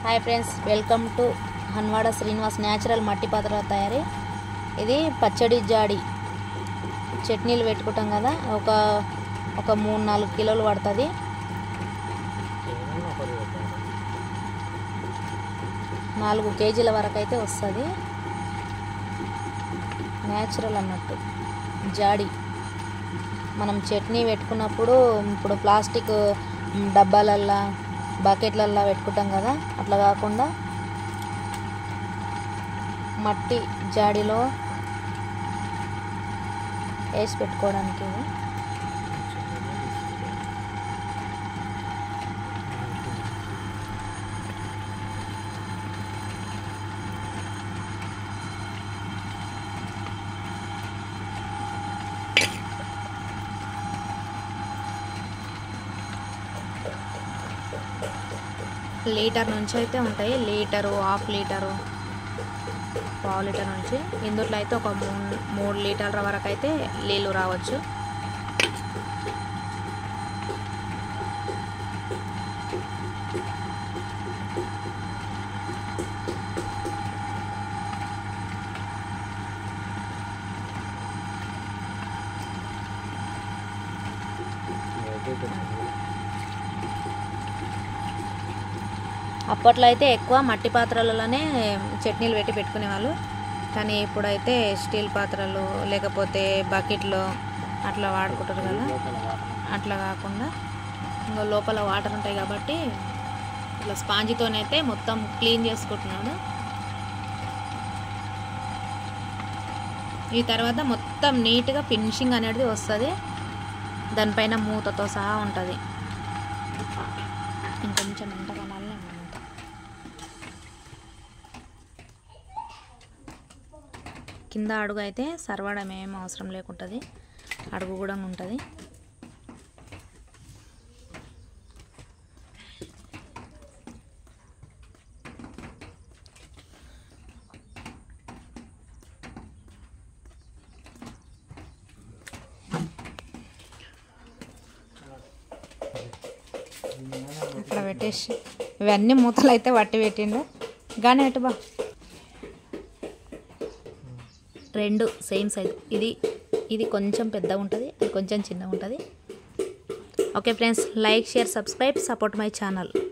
hi friends welcome to Hanwada Srinivas natural మట్టి పాత్ర తయారీ ఇది పచ్చడి జాడి చట్నీలు పెట్టుకుంటాం కదా ఒక ఒక మూడు నాలుగు కిలోలు పడుతుంది నాలుగు కేజీల వరకు అయితే వస్తుంది న్యాచురల్ అన్నట్టు జాడి మనం చట్నీ పెట్టుకున్నప్పుడు ఇప్పుడు ప్లాస్టిక్ మ్, డబ్బాలల్లా బకెట్లల్లా పెట్టుకుంటాం కదా అట్లా కాకుండా మట్టి జాడిలో వేసి పెట్టుకోవడానికి ఇది లీటర్ నుంచి అయితే ఉంటాయి లీటరు హాఫ్ లీటరు పావు లీటర్ నుంచి ఇందులో అయితే ఒక మూడు మూడు లీటర్ల వరకు అయితే నీళ్ళు రావచ్చు అప్పట్లో అయితే ఎక్కువ మట్టి పాత్రలలోనే చట్నీలు పెట్టి పెట్టుకునేవాళ్ళు కానీ ఇప్పుడైతే స్టీల్ పాత్రలు లేకపోతే బకెట్లు అట్లా వాడుకుంటారు కదా అట్లా కాకుండా ఇంకా లోపల వాటర్ ఉంటాయి కాబట్టి ఇట్లా స్పాంజితోనైతే మొత్తం క్లీన్ చేసుకుంటున్నాడు ఈ తర్వాత మొత్తం నీట్గా ఫినిషింగ్ అనేది వస్తుంది దానిపైన మూతతో సహా ఉంటుంది ఇంకొంచెం ఎంత కనాలి అంత కింద అడుగు అయితే సర్వడం ఏం అవసరం లేకుంటుంది అడుగు కూడా ఉంటుంది అక్కడ పెట్టేసి ఇవన్నీ మూతలు అయితే వట్టి పెట్టిండు కానీ ఎటు బా రెండు సేమ్ సైజ్ ఇది ఇది కొంచెం పెద్దగా ఉంటుంది ఇది కొంచెం చిన్నగా ఉంటుంది okay friends like share subscribe support my channel